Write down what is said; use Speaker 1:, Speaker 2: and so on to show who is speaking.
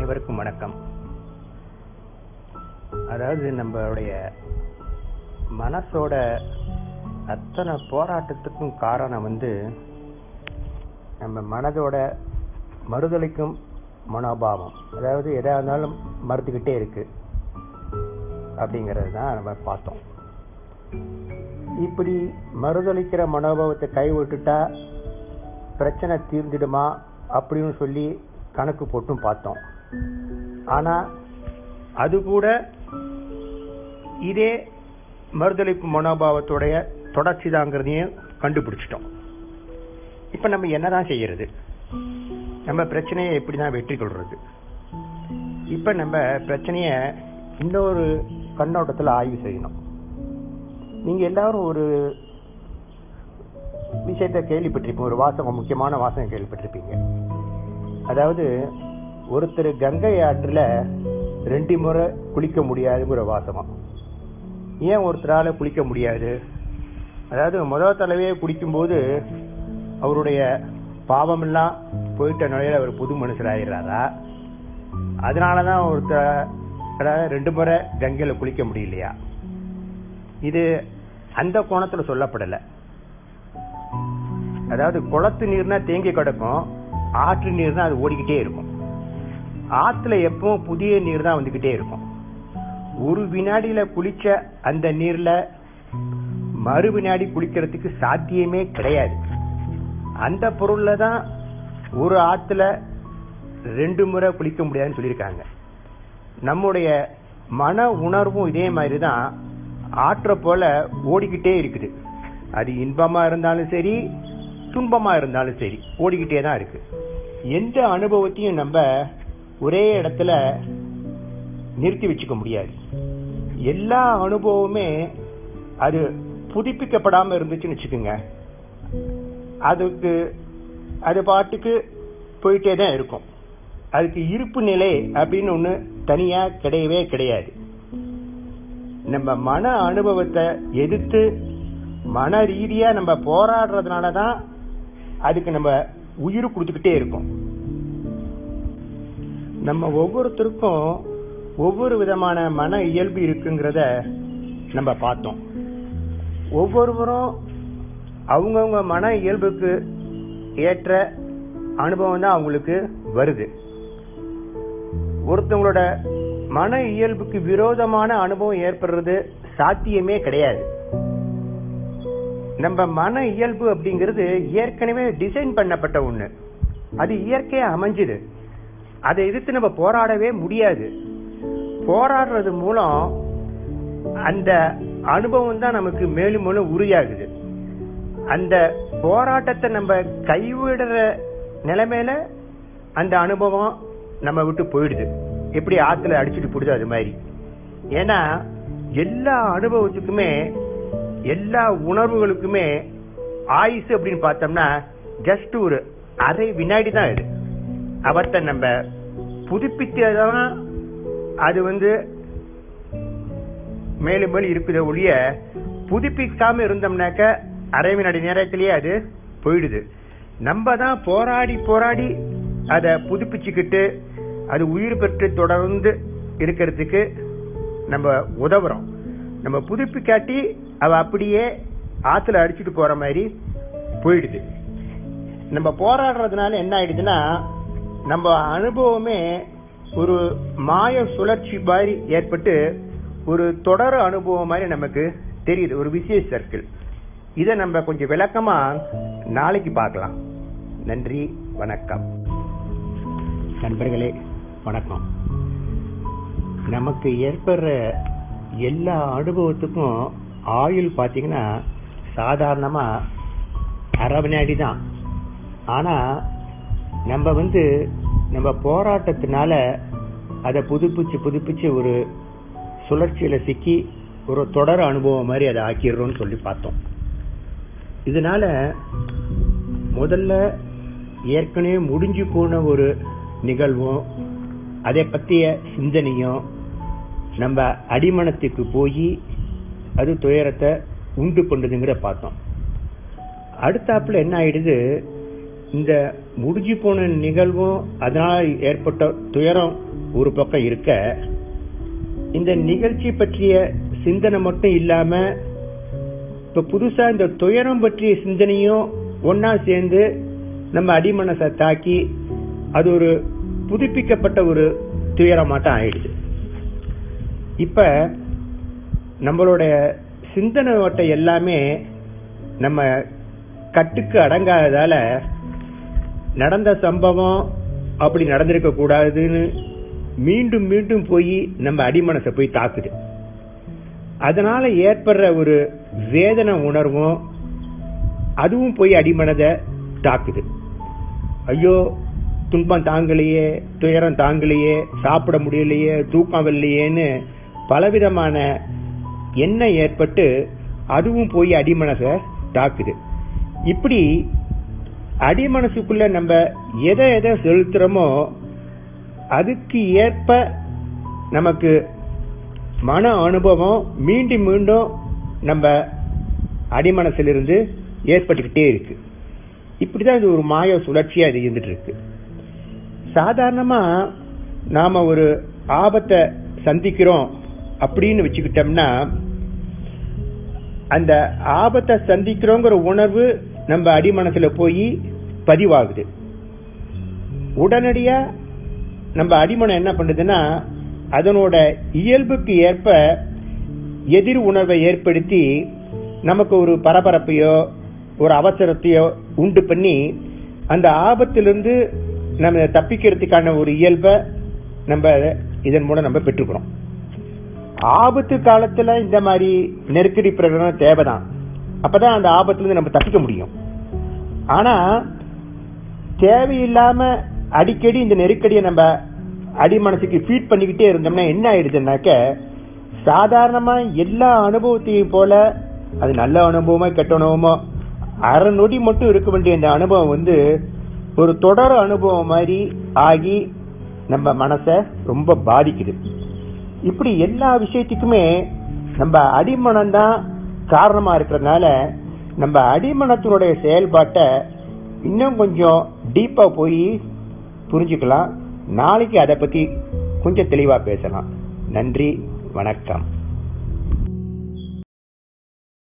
Speaker 1: அனைவருக்கும் வணக்கம் அதாவது நம்மளுடைய மனசோட அத்தனை போராட்டத்துக்கும் காரணம் வந்து நம்ம மனதோட மறுதளிக்கும் மனோபாவம் அதாவது எதா இருந்தாலும் மறுத்துக்கிட்டே இருக்கு அப்படிங்கிறது தான் நம்ம பார்த்தோம் இப்படி மறுதளிக்கிற மனோபாவத்தை கைவிட்டுட்டா பிரச்சனை தீர்ந்துடுமா அப்படின்னு சொல்லி கணக்கு போட்டும் பார்த்தோம் ஆனா அது கூட இதே மறுதளிப்பு மனோபாவத்துடைய தொடர்ச்சி தாங்கிறதையும் கண்டுபிடிச்சிட்டோம் இப்ப நம்ம என்னதான் செய்யறது நம்ம பிரச்சனையை எப்படிதான் வெற்றி கொள்றது இப்ப நம்ம பிரச்சனைய இன்னொரு கண்ணோட்டத்துல ஆய்வு செய்யணும் நீங்க எல்லாரும் ஒரு விஷயத்த கேள்விப்பட்டிருப்பீங்க ஒரு வாசகம் முக்கியமான வாசகம் கேள்விப்பட்டிருப்பீங்க அதாவது ஒருத்தர் கங்கை ஆற்றுல ரெண்டு முறை குளிக்க முடியாதுங்கிற வாசகம் ஏன் ஒருத்தரால குளிக்க முடியாது அதாவது முதல் தடவையே குளிக்கும்போது அவருடைய பாவமெல்லாம் போயிட்ட நிலையில அவர் புது மனுஷர் ஆயிடுறாரா அதனாலதான் ஒருத்தர் ரெண்டு முறை கங்கையில குளிக்க முடியலையா இது அந்த கோணத்துல சொல்லப்படல அதாவது குளத்து நீர்னா தேங்கி கிடக்கும் ஆற்று நீர்னா அது ஓடிக்கிட்டே இருக்கும் ஆத்துல எப்பவும் புதிய நீர் தான் வந்துகிட்டே இருக்கும் ஒரு வினாடியில குளிச்ச அந்த நீர்ல மறு வினாடி குளிக்கிறதுக்கு சாத்தியமே கிடையாது அந்த பொருள்ல தான் ஒரு ஆத்துல ரெண்டு முறை குளிக்க முடியாதுன்னு சொல்லியிருக்காங்க நம்முடைய மன உணர்வும் இதே மாதிரி தான் ஆற்ற போல ஓடிக்கிட்டே இருக்குது அது இன்பமா இருந்தாலும் சரி துன்பமா இருந்தாலும் சரி ஓடிக்கிட்டே தான் இருக்கு எந்த அனுபவத்தையும் நம்ம ஒரே இடத்துல நிறுத்தி வச்சுக்க முடியாது எல்லா அனுபவமே அது புதுப்பிக்கப்படாம இருந்துச்சுன்னு வச்சுக்கோங்க அதுக்கு அது பாட்டுக்கு போயிட்டே தான் இருக்கும் அதுக்கு இருப்பு நிலை அப்படின்னு ஒண்ணு தனியா கிடையவே கிடையாது நம்ம மன அனுபவத்தை எதிர்த்து மன ரீதியா நம்ம போராடுறதுனால தான் அதுக்கு நம்ம உயிர் கொடுத்துக்கிட்டே இருக்கோம் நம்ம ஒவ்வொருத்தருக்கும் ஒவ்வொரு விதமான மன இயல்பு இருக்குங்கிறத நம்ம பார்த்தோம் ஒவ்வொருவரும் அவங்கவுங்க மன இயல்புக்கு ஏற்ற அனுபவம் தான் அவங்களுக்கு வருது ஒருத்தவங்களோட மன இயல்புக்கு விரோதமான அனுபவம் ஏற்படுறது சாத்தியமே கிடையாது நம்ம மன இயல்பு அப்படிங்கிறது ஏற்கனவே டிசைன் பண்ணப்பட்ட ஒண்ணு அது இயற்கையா அமைஞ்சுது அதை எதிர்த்து நம்ம போராடவே முடியாது போராடுறது மூலம் அந்த அனுபவம் தான் நமக்கு மேலும் மேலும் உறுதியாகுது அந்த போராட்டத்தை நம்ம கைவிடுற நிலைமையில அந்த அனுபவம் நம்ம விட்டு போயிடுது எப்படி ஆத்துல அடிச்சுட்டு போடுது அது மாதிரி ஏன்னா எல்லா அனுபவத்துக்குமே எல்லா உணர்வுகளுக்குமே ஆயுசு அப்படின்னு பார்த்தோம்னா ஜஸ்ட் ஒரு அரை வினாடி தான் இது அவத்தை நம்ம புதுப்பித்ததான் அது வந்து மேலும் மேலும் இருக்குத ஒழிய புதுப்பிக்காம இருந்தோம்னாக்க அரை வினாடி நேரத்திலேயே அது போயிடுது நம்ம தான் போராடி போராடி அதை புதுப்பிச்சுக்கிட்டு அது உயிர் பெற்று தொடர்ந்து இருக்கிறதுக்கு நம்ம உதவுறோம் நம்ம புதுப்பிக்காட்டி அவ அப்படியே ஆத்துல அடிச்சுட்டு போற மாதிரி போயிடுது நம்ம போராடுறதுனால என்ன ஆயிடுதுன்னா நம்ம அனுபவமே ஒரு மாய சுழற்சி மாதிரி ஏற்பட்டு ஒரு தொடர் அனுபவம் மாதிரி நமக்கு தெரியுது ஒரு விசேஷ சர்க்கிள் இதை நம்ம கொஞ்சம் விளக்கமா நாளைக்கு பார்க்கலாம் நன்றி வணக்கம் நண்பர்களே வணக்கம் நமக்கு ஏற்படுற எல்லா அனுபவத்துக்கும் ஆயுள் பாத்தீங்கன்னா சாதாரணமா அரை வினாடி தான் ஆனா நம்ம வந்து நம்ம போராட்டத்தினால அதை புதுப்பிச்சு புதுப்பிச்சு ஒரு சுழற்சியில சிக்கி ஒரு தொடர் அனுபவம் மாதிரி அதை ஆக்கிடுறோம்னு சொல்லி பார்த்தோம் இதனால முதல்ல ஏற்கனவே முடிஞ்சு போன ஒரு நிகழ்வும் அதை பத்திய சிந்தனையும் நம்ம அடிமனத்துக்கு போய் அது துயரத்தை உண்டு பண்ணுதுங்கிற பார்த்தோம் அடுத்தாப்புல என்ன ஆயிடுது இந்த முடிஞ்சு போன நிகழ்வும் அதனால ஏற்பட்ட துயரம் ஒரு பக்கம் இருக்க இந்த நிகழ்ச்சி பற்றிய சிந்தனை மட்டும் இல்லாம இப்ப புதுசா இந்த துயரம் பற்றிய சிந்தனையும் ஒன்னா சேர்ந்து நம்ம அடிமனசை தாக்கி அது ஒரு புதுப்பிக்கப்பட்ட ஒரு துயரமாட்டம் ஆயிடுது இப்ப நம்மளோட சிந்தனை ஓட்டை எல்லாமே நம்ம கட்டுக்கு அடங்காததால நடந்த சம்பவம் அப்படி நடந்திருக்க கூடாதுன்னு மீண்டும் மீண்டும் போய் நம்ம அடிமனசை போய் தாக்குது அதனால ஏற்படுற ஒரு வேதனை உணர்வும் அதுவும் போய் அடிமனதை தாக்குது ஐயோ துன்பம் தாங்கலையே துயரம் தாங்கலையே சாப்பிட முடியலையே தூக்கம் வரலையேன்னு பலவிதமான எண்ணம் ஏற்பட்டு அதுவும் போய் அடிமனசை தாக்குது இப்படி அடிமனசுக்குள்ள நம்ம எதை எதை செலுத்துறோமோ அதுக்கு ஏற்ப நமக்கு மன அனுபவம் மீண்டும் மீண்டும் நம்ம அடிமனசிலிருந்து ஏற்பட்டுக்கிட்டே இருக்கு இப்படிதான் இது ஒரு மாய சுழற்சியா இது இருந்துட்டு இருக்கு சாதாரணமா நாம ஒரு ஆபத்தை சந்திக்கிறோம் அப்படின்னு வச்சுக்கிட்டோம்னா அந்த ஆபத்தை சந்திக்கிறோங்கிற உணர்வு நம்ம அடிமனசுல போய் பதிவாகுது உடனடியா நம்ம அடிமனம் என்ன பண்ணுதுன்னா அதனோட இயல்புக்கு ஏற்ப எதிர் உணர்வை ஏற்படுத்தி நமக்கு ஒரு பரபரப்பையோ ஒரு அவசரத்தையோ உண்டு பண்ணி அந்த ஆபத்திலிருந்து நம்ம தப்பிக்கிறதுக்கான ஒரு இயல்பை நம்ம இதன் மூலம் நம்ம பெற்றுக்கிறோம் ஆபத்து காலத்துல இந்த மாதிரி நெருக்கடி பிரகடனம் தேவைதான் அப்பதான் அந்த ஆபத்துல இருந்து நம்ம தப்பிக்க முடியும் ஆனா தேவையில்லாம அடிக்கடி இந்த நெருக்கடியை நம்ம அடிமனசுக்கு ஃபீட் பண்ணிக்கிட்டே இருந்தோம்னா என்ன ஆயிடுதுன்னாக்க சாதாரணமா எல்லா அனுபவத்தையும் போல அது நல்ல அனுபவமோ கெட்ட அனுபவமோ அரை நொடி மட்டும் இருக்க வேண்டிய இந்த அனுபவம் வந்து ஒரு தொடர் அனுபவம் மாதிரி ஆகி நம்ம மனசை ரொம்ப பாதிக்குது இப்படி எல்லா விஷயத்துக்குமே நம்ம அடிமனம் தான் காரணமா இருக்கிறதுனால நம்ம அடிமனத்தினுடைய செயல்பாட்டை இன்னும் கொஞ்சம் டீப்பா போய் புரிஞ்சுக்கலாம் நாளைக்கு அதை பத்தி கொஞ்சம் தெளிவா பேசலாம் நன்றி வணக்கம்